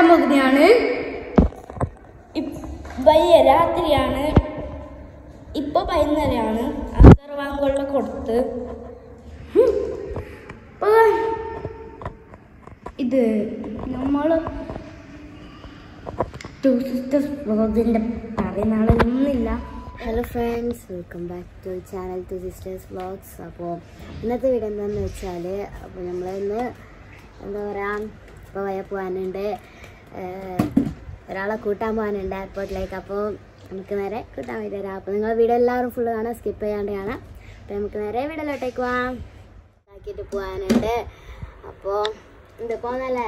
വരാൻ പോകുന്നതാണ് വയ്യ രാത്രിയാണ് ഇപ്പൊ വൈകുന്നേരമാണ് അസർവാങ്കൊള്ള കൊടുത്ത് ഹും. ഇപ്പൊ ഇത് നമ്മള് ടു സിസ്റ്റേഴ്സ് വ്ളോഗിന്റെ പറയുന്ന ആളൊന്നുമില്ല hello friends welcome back to channel two sisters vlogs അപ്പോൾ ഇന്നത്തെ വീഡിയോ എന്താണെന്ന് വെച്ചാൽ അപ്പോൾ നമ്മൾ ഇന്ന് എന്താ പറയുക ഇപ്പോൾ വയ പോകാനുണ്ട് ഏഹ്, ഒരാളെ കൂട്ടാൻ പോകാനുണ്ട് എയർപോർട്ടിലേക്ക് അപ്പോൾ നമുക്ക് നേരെ കൂട്ടാൻ വേണ്ടി തരാം അപ്പോൾ നിങ്ങൾ വീഡിയോ എല്ലാവരും ഫുള്ള് കാണാം സ്കിപ്പ് ചെയ്യാണ്ട് കാണാം അപ്പോൾ നമുക്ക് നേരെ വീഡിയോയിലോട്ടേക്ക് പോവാം ആക്കിയിട്ട് പോകാനുണ്ട് അപ്പോൾ എന്താ പോകുന്നല്ലേ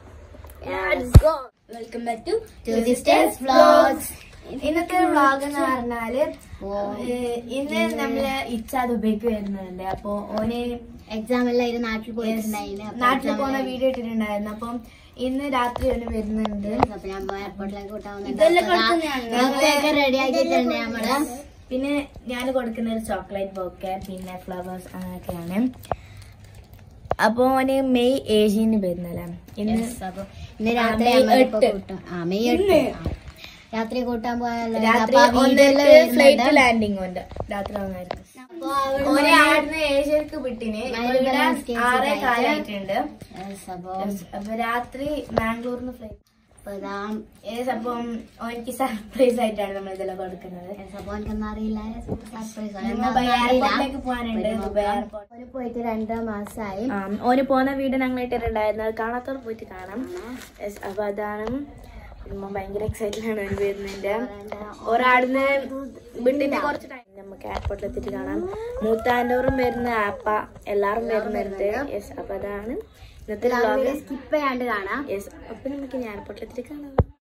welcome back to two sisters vlogs ഇന്നത്തെ വ്ളോഗ് എന്ന് പറഞ്ഞാല് ഏഹ്, ഇന്ന് നമ്മള് ഇച്ഛ ദുബൈക്ക് വരുന്നുണ്ട് അപ്പൊ ഓന് എക്സാം എല്ലാം ഇത് നാട്ടിൽ പോയിട്ടുണ്ടായിരുന്നു അപ്പോൾ നാട്ടിൽ exam പോകുന്ന എല്ലാം വീഡിയോ ഇട്ടിട്ടുണ്ടായിരുന്നു അപ്പം ഇന്ന് രാത്രി ഓന് വരുന്നുണ്ട് അപ്പൊ ഞാൻ എയർപോർട്ടിലേക്ക് കൂട്ടാവുന്നുണ്ട് ഇതെല്ലാം കൊടുക്കുന്നതാണ്. റെഡി ആക്കിയിട്ടുണ്ട് നമ്മള് പിന്നെ ഞാൻ കൊടുക്കുന്ന ഒരു ചോക്ലേറ്റ് ബൊക്കെ പിന്നെ ഫ്ലവേഴ്സ് അങ്ങനെയൊക്കെയാണ് അപ്പൊ ഓന് മെയ് ഏഴീന് വരുന്നല്ലേ ഇന്ന് Yes, അപ്പൊ ഇന്ന് രാത്രി മെയ് നമ്മളിപ്പോ എട്ട്. കൂട്ടാം. ആ, മെയ് ഇന്ന്. എട്ട്. ആ. രാത്രി കൂട്ടാൻ പോയാലോ രാത്രി അപ്പൊ ആ വീഡിയോയില് ഫ്ലൈറ്റ് വരുന്നുണ്ട്. ലാൻഡിങ് ഉണ്ട് രാത്രി ഒന്നായിരിക്കും അപ്പൊ അവിടെ ഓനെ ആടുന്ന് ഏഷ്യക്ക് വിട്ടിന് ഇപ്പൊ മലബാർ ഇവിടെ escape ആറേ ചെയ്തായിട്ട്. കാലായിട്ടുണ്ട് Yes, അപ്പൊ അപ്പൊ രാത്രി മാംഗ്ലൂരിന്ന് ഫ്ലൈറ്റ് അപ്പൊ ഇതാ ഏസ് അപ്പം എനിക്ക് സർപ്രൈസ് ആയിട്ടാണ് നമ്മൾ ഇതെല്ലാം കൊടുക്കുന്നത് yes, അപ്പൊ എനിക്കൊന്നും അറിയില്ല സർപ്രൈസ് ദുബായ് എയർപോർട്ടിലേക്ക് പോകാനുണ്ട് ദുബായ് എയർപോർട്ട് പോയിട്ട് രണ്ടര മാസമായി ആ, ഓന് പോകുന്ന വീട് ഞങ്ങൾ ഇട്ടിട്ടുണ്ടായിരുന്നു അത് കാണാത്തവർ പോയിട്ട് കാണാം Yes, അപ്പൊ അതാണ് ഉമ്മ ഭയങ്കര എക്സൈറ്റഡ് ആണ് ഓന് വരുന്നതിന്റെ ഒരാടുന്ന് വീട്ടിന്റെ കുറച്ച് ടൈം നമുക്ക് എയർപോർട്ടിൽ എത്തിയിട്ട് കാണാം മൂത്താൻ്റെവറും വരുന്ന ആപ്പ എല്ലാരും വരുന്നുണ്ട് യെസ് അപ്പൊ അതാണ് ഇന്നത്തെ വ്ളോഗ് സ്കിപ്പ് ചെയ്യാണ്ട് കാണാം യെസ് അപ്പൊ നമുക്ക് ഇനി എയർപോർട്ടിൽ എത്തിയിട്ട് കാണാം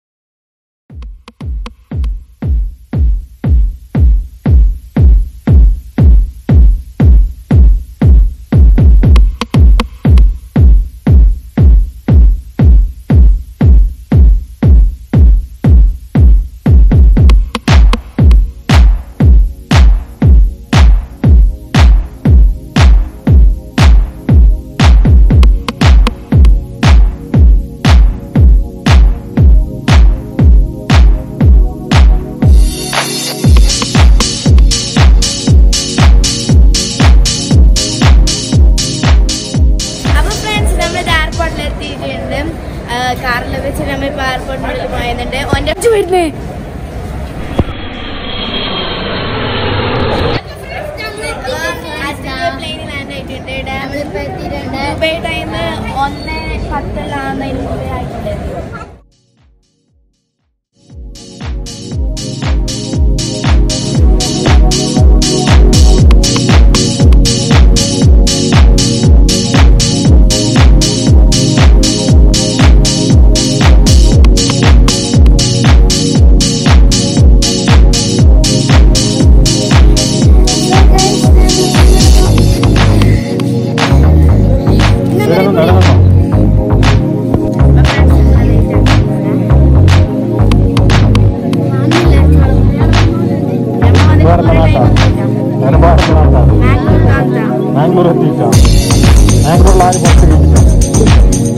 അപ്പൊ ഫ്രണ്ട്സ് നമ്മൾ എയർപോർട്ടിൽ എത്തിയിട്ടുണ്ട് കാറിൽ വെച്ച് നമ്മൾ ഇപ്പൊ എയർപോർട്ടിനുള്ളിൽ പോയുന്നുണ്ട് ഓന്റെ അച്ഛൻ വരുന്നേ പ്ലെയിനിൽ ലാൻഡ് ആയിട്ടുണ്ട് ഇവിടെ നമ്മളിപ്പോ എത്തിയിട്ടുണ്ട് ദുബൈ ടൈം ഒന്ന് പത്തിലാണ് ദുബൈ ആയിട്ടുണ്ട് നടന്നു നടന്നു ಭಾರತ ನಾಟ ನಾನು ಭಾರತ ನಾಟ ಮ್ಯಾಂಗ್ಳೂರ್ ಹತ್ತೀಟ ಮ್ಯಾಂಗ್ಳೂರ್ ಲಾರಿ ಬಸ್ ಗಿಟ್ಟಿಟ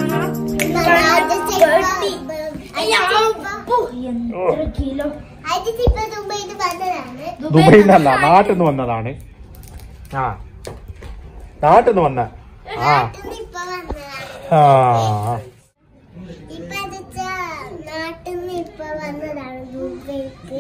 കിലോ ദുബൈയിൽ നിന്നല്ല നാട്ടിൽ നിന്ന് വന്നതാണ് ആ നാട്ടിൽ നിന്ന് വന്ന ആ ആ ഇപ്പൊ നാട്ടിൽ നിന്ന് ഇപ്പൊ വന്നതാണ് ദുബൈക്ക്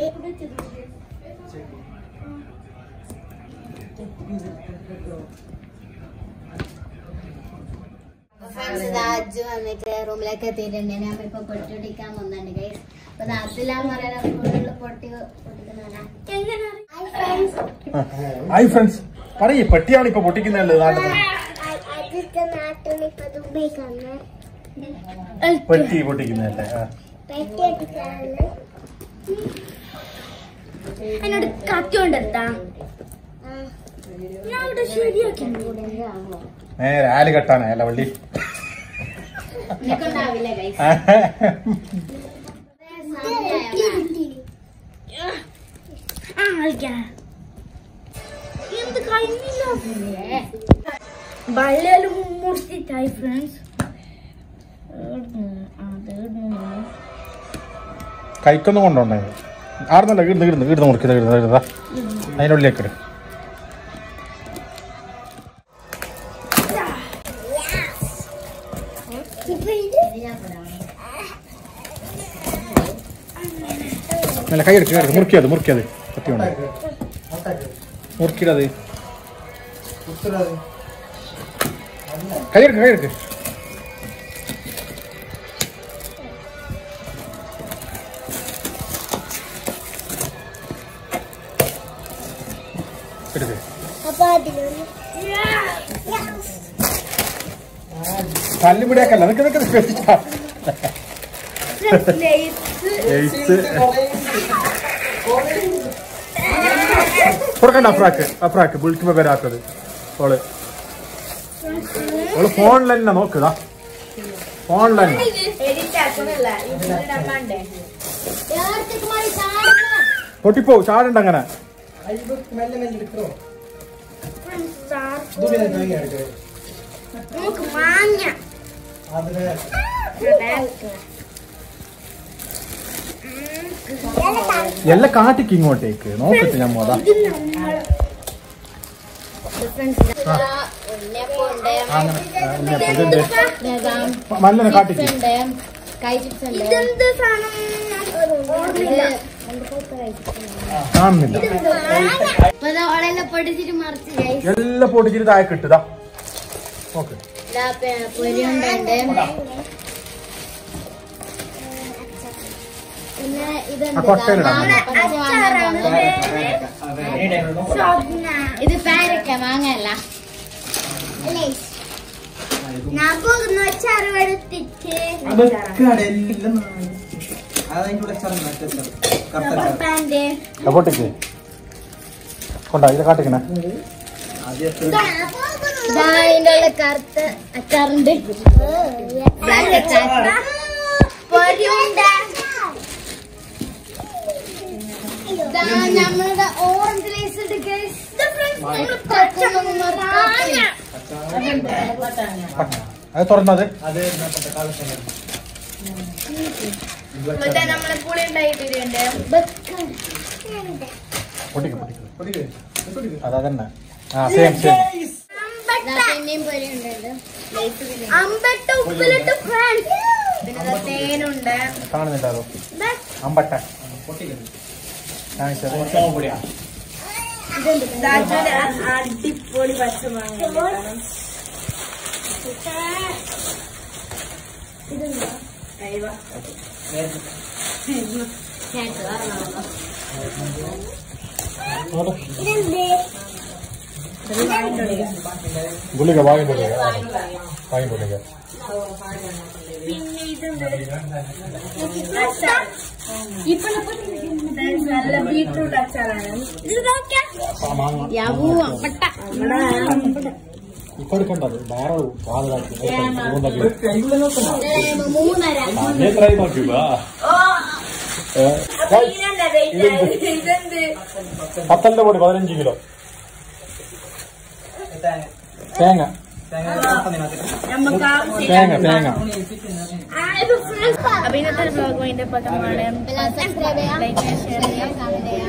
അജ്ജു വന്നിട്ട് റൂമിലേക്ക് എത്തിയിട്ടുണ്ട് നമ്മളിപ്പോ പൊട്ടിടിക്കാൻ വന്നിട്ടുണ്ട് ഗൈസ് അപ്പൊ നാട്ടിലാന്ന് പറയാൻ ഫുള്ള് പൊട്ടി പൊട്ടിക്കുന്നതാണ് ഹായ് ഫ്രണ്ട്സ് പറയ് പെട്ടിയാണ് ഇപ്പൊ പൊട്ടിക്കുന്നത് നാട്ടിൽ നിന്ന്. ആദ്യത്തെ നാട്ടിൽ ഇപ്പൊ ദുബൈക്ക് വന്ന് പെട്ടി പൊട്ടിക്കുന്നതല്ലേ ആ. പെട്ടി അടിക്കാനുള്ള എന്നോട് കത്തി കൊണ്ടെത്താ ഞാൻ ഇവിടെ ശരിയാക്കി നേരെ ആല് കെട്ടാണ് അല്ല വള്ളി ഉണ്ടാവില്ല ഗൈസ് ആ കളിക്കാം എന്ത് കഴിഞ്ഞില്ല വള്ളിയെല്ലാം മുറിച്ചിട്ടായി ഫ്രണ്ട്സ് കൈക്കൊന്നും കൊണ്ടുണ്ടായത് ആർന്നല്ല ഇടുന്ന് ഇടുന്ന് ഇടുന്ന് മുറിക്കുന്ന ഇടുന്ന ഇടുന്ന അതിൻ്റെ ഉള്ളിലേക്ക് ഇട് അല്ല കൈ എടുക്ക് കൈ എടുക്ക് മുറിക്കത് മുറിക്കത് കത്തി കൊണ്ട് മുറിക്കിടത് കൈ എടുക്ക് കൈ എടുക്ക് എടുക്ക് അപ്പൊ അതിലൊന്ന് തല്ലുപിടിയാക്കല്ല നിനക്ക് നിനക്ക് വെച്ചിട്ടാ എയ്ത്ത് കൊടുക്കണ്ട അഫ്രാക്ക് അഫ്രാക്ക് വിളിക്കുമ്പോ വരാത്തത് ഓള് ഓള് ഫോണിൽ തന്നെ നോക്കുതാ ഫോണിൽ തന്നെ യാർക്കൊക്കെ മതി ചാടണം പൊട്ടിപ്പോ ചാടണ്ട അങ്ങനെ നമുക്ക് മാങ്ങ എല്ലാം കാട്ടിക്ക് ഇങ്ങോട്ടേക്ക് നോക്കട്ടെ ഞാൻ മോതാ ഉണ്ണിയപ്പമുണ്ട് ഇതിന്റെ മല്ലനെ കാട്ടിക്ക് ഉണ്ട് കൈ ചിപ്സ് ഉണ്ട് ഇതെന്ത് സാധനം ഇത് കാണുന്നില്ല ഇപ്പൊ ഓളെല്ലാം പൊടിച്ചിട്ട് മറിച്ച് ഗൈസ് എല്ലാം പൊടിച്ചിട്ട് താഴെ കിട്ടുതാ നോക്ക് പൊരിയുണ്ട് പിന്നെ ആ, ഇതുണ്ട് കൊട്ടയിലിടാം. പച്ച മാങ്ങ ഇത് പേരക്ക മാങ്ങയല്ല ഞാൻ പോകുന്ന ചറുവെടുത്തിട്ട് പാന്റെ ആ, പൊട്ടിക്ക് കൊണ്ടാ ഇത് കാട്ടിക്കണേ ഇതാ ഇതിന്റെ ഉള്ള കറുത്ത അച്ചാറുണ്ട് ബ്ലാക്ക് അച്ചാർ പൊരിയുണ്ട ഇതാ നമ്മളുടെ ഓറഞ്ച് ലൈസ് ഉണ്ട് guys. അത് തുറന്നത് മറ്റേ നമ്മളെ പുളി ഉണ്ടായിട്ടുണ്ട് പൊട്ടിക്ക് പൊട്ടിക്ക് അതാ തന്നെ ആ സെയിം സെയിം ഇതാ പിന്നെയും പൊരിയുണ്ട് ലൈസ് പിന്നെ അമ്പട്ട ഉപ്പിലിട്ട് ഫ്രണ്ട്സ് പിന്നെ ദാ തേനുണ്ട് കാണുന്നുണ്ടോ അമ്പട്ട കാണിച്ചത് ദാറ്റൊരു അടിപൊളി പച്ചമാങ്ങ ഗുളിക വാങ്ങി ഗുളിക വാങ്ങി ഗുളിക പിന്നെ ഇതുണ്ട് ഇപ്പൊ നല്ല ബീട്രൂട്ട് അച്ചാറാണ് ഇത് നോക്കിയാ ആ മാങ്ങ യാവൂ അമ്പട്ട ഇപ്പൊ എടുക്കണ്ടത് വേറെ വാതിലാക്കി മൂന്നര എത്രയായി നോക്കില്ല ഇതെന്ത് പത്തലിന്റെ പൊടി പതിനഞ്ച് കിലോ തേങ്ങ നമുക്ക് ആവശ്യം തേങ്ങ തേങ്ങ ആ ഇത് ഫ്രഷ് അപ്പൊ ഇന്നത്തെ വ്ലോഗ് അതിന്റെ പക്കമാണ് ലൈക്ക് ഷെയർ ചെയ്യാം